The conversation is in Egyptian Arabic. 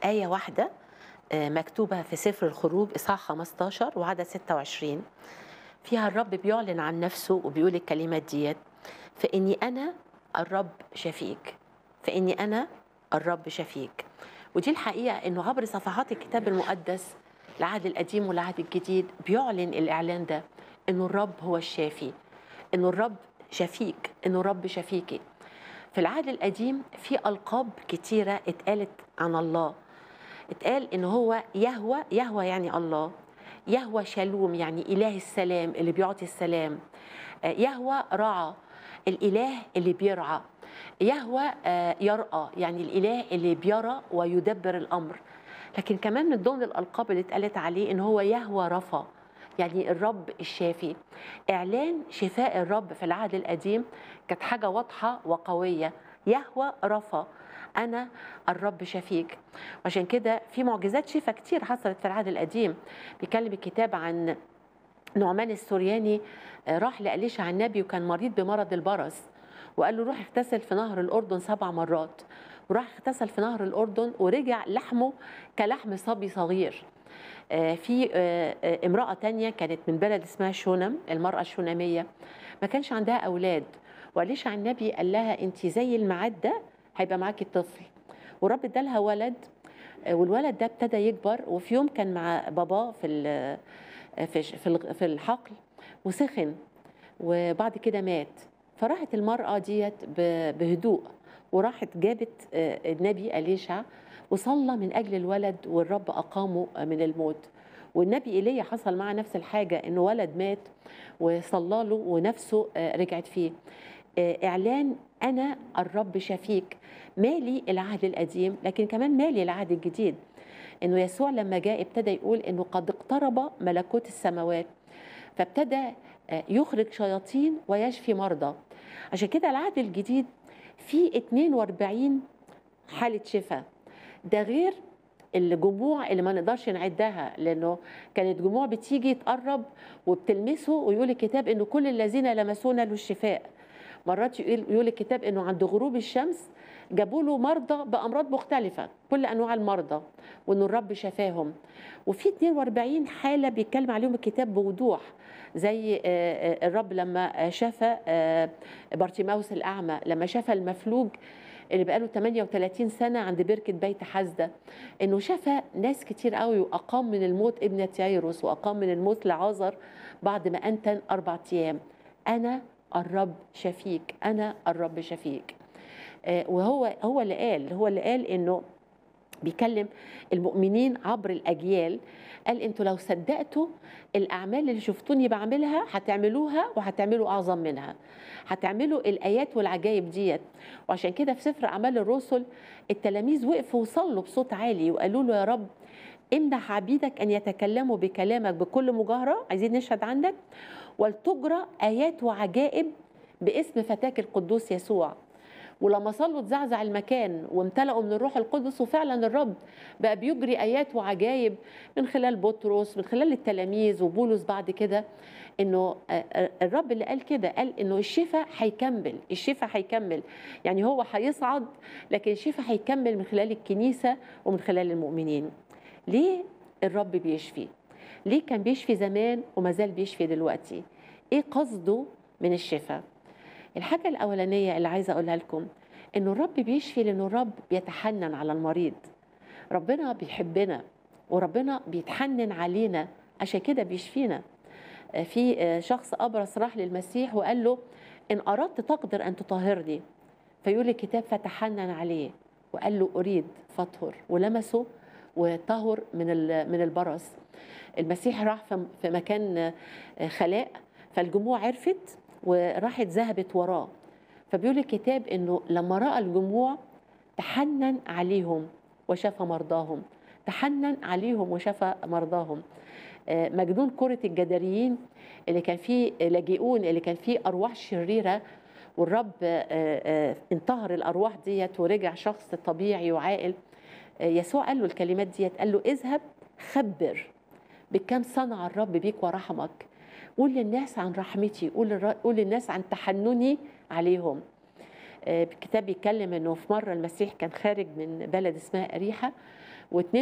آية واحدة آه، مكتوبة في سفر الخروج إصحاح 15 وعدد 26 فيها الرب بيعلن عن نفسه وبيقول الكلمات ديت فإني أنا الرب شفيك فإني أنا الرب شفيك ودي الحقيقة إنه عبر صفحات الكتاب المقدس العهد القديم والعهد الجديد بيعلن الإعلان ده إنه الرب هو الشافي إنه الرب شفيك إنه الرب شفيكي في العهد القديم في ألقاب كتيرة اتقالت عن الله اتقال إن هو يهوى يهوى يعني الله يهوى شالوم يعني إله السلام اللي بيعطي السلام آه، يهوى رعى الإله اللي بيرعى يهوى آه، يرأى يعني الإله اللي بيرى ويدبر الأمر لكن كمان من ضمن الألقاب اللي اتقالت عليه إن هو يهوى رفا يعني الرب الشافي إعلان شفاء الرب في العهد القديم كانت حاجة واضحة وقوية يهوى رفا أنا الرب شفيك وعشان كده في معجزات شفاء كتير حصلت في العهد القديم بيتكلم الكتاب عن نعمان السورياني آه، راح لأليشع عن النبي وكان مريض بمرض البرص وقال له روح اغتسل في نهر الأردن سبع مرات وراح اغتسل في نهر الأردن ورجع لحمه كلحم صبي صغير آه، في آه، آه، امرأة تانية كانت من بلد اسمها شونم المرأة الشونامية ما كانش عندها أولاد وأليشع النبي قال لها أنت زي الميعاد ده هيبقى معاكي طفل ورب ادالها ولد آه، والولد ده ابتدى يكبر وفي يوم كان مع باباه في ال- في في الغ- في الحقل وسخن وبعد كده مات فراحت المرأة ديت ب- بهدوء وراحت جابت آه، النبي أليشع وصلى من أجل الولد والرب أقامه من الموت والنبي إيليا حصل معه نفس الحاجة إنه ولد مات وصلى له ونفسه آه، رجعت فيه آه، إعلان أنا الرب شفيك مالي العهد القديم لكن كمان مالي العهد الجديد انه يسوع لما جاء ابتدى يقول انه قد اقترب ملكوت السماوات فابتدى آه، يخرج شياطين ويشفي مرضى عشان كده العهد الجديد فيه 42 حالة شفاء ده غير الجموع اللي ما نقدرش نعدها لانه كانت جموع بتيجي تقرب وبتلمسه ويقول الكتاب انه كل الذين لمسونا له الشفاء مرات يقول يقول الكتاب انه عند غروب الشمس جابوا له مرضى بامراض مختلفه كل انواع المرضى وانه الرب شفاهم وفي 42 حاله بيتكلم عليهم الكتاب بوضوح زي آه، آه، الرب لما شفى آه، بارتيماوس الاعمى لما شفى المفلوج اللي بقاله 38 سنه عند بركه بيت حزده انه شفى ناس كتير قوي واقام من الموت ابنه يايروس واقام من الموت لعازر بعد ما انتن اربع ايام انا الرب شفيك انا الرب شفيك آه، وهو هو اللي قال هو اللي قال انه بيكلم المؤمنين عبر الاجيال قال انتوا لو صدقتوا الاعمال اللي شفتوني بعملها هتعملوها وهتعملوا اعظم منها هتعملوا الايات والعجائب ديت وعشان كده في سفر اعمال الرسل التلاميذ وقفوا وصلوا بصوت عالي وقالوا له يا رب امنح عبيدك ان يتكلموا بكلامك بكل مجاهره عايزين نشهد عنك ولتجرى ايات وعجائب باسم فتاك القدوس يسوع ولما صلوا اتزعزع المكان وامتلأوا من الروح القدس وفعلا الرب بقى بيجري ايات وعجائب من خلال بطرس من خلال التلاميذ وبولس بعد كده انه آه، آه، الرب اللي قال كده قال انه الشفاء هيكمل الشفاء هيكمل يعني هو هيصعد لكن الشفاء هيكمل من خلال الكنيسه ومن خلال المؤمنين ليه الرب بيشفي ليه كان بيشفي زمان وما زال بيشفي دلوقتي ايه قصده من الشفاء الحاجة الأولانية اللي عايزة أقولها لكم إنه الرب بيشفي لأنه الرب بيتحنن على المريض ربنا بيحبنا وربنا بيتحنن علينا عشان كده بيشفينا آه، في آه، شخص أبرص راح للمسيح وقال له إن أردت تقدر أن تطهرني فيقول الكتاب فتحنن عليه وقال له أريد فاطهر ولمسه وطهر من ال- من البرص المسيح راح في- في مكان آه، خلاء فالجموع عرفت وراحت ذهبت وراه فبيقول الكتاب انه لما راى الجموع تحنن عليهم وشفى مرضاهم تحنن عليهم وشفى مرضاهم آه، مجنون كرة الجداريين اللي كان فيه لاجئون اللي كان فيه أرواح شريرة والرب آه، آه، انتهر الأرواح ديت ورجع شخص طبيعي وعاقل آه، يسوع قال له الكلمات ديت قال له اذهب خبر بكم صنع الرب بيك ورحمك قول للناس عن رحمتي قول للر- قول للناس عن تحنني عليهم آه، الكتاب بيتكلم انه في مره المسيح كان خارج من بلد اسمها اريحه واثنين